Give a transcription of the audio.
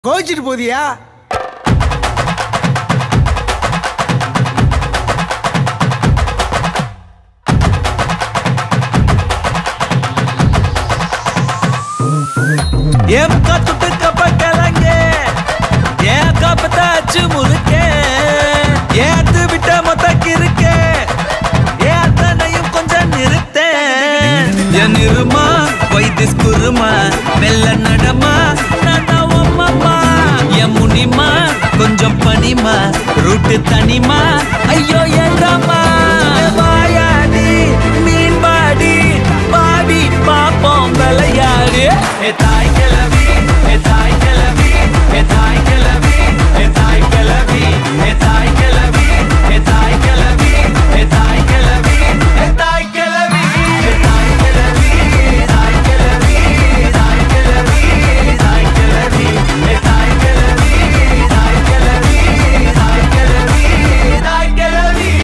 கோச்சிட்டு போதியா ஏன் காத்துட்டு கப்ப கிளங்க ஏன் காப்பத்தாச்சு முழுக்க ஏத்து விட்ட மொத்த கிருக்க ஏன் அத்தனையும் கொஞ்சம் நிறுத்த என் இருமா வைத்திஸ் குருமா மெல்ல நடமா நானா உம்மம்மா என் முனிமா கொஞ்சம் பனிமா ரூட்டு தனிமா ஐயோ ஏண்டாமா வாயாடி மீன் பாடி பாடி பாப்போம் விளையாடு ஏ தாய்கள்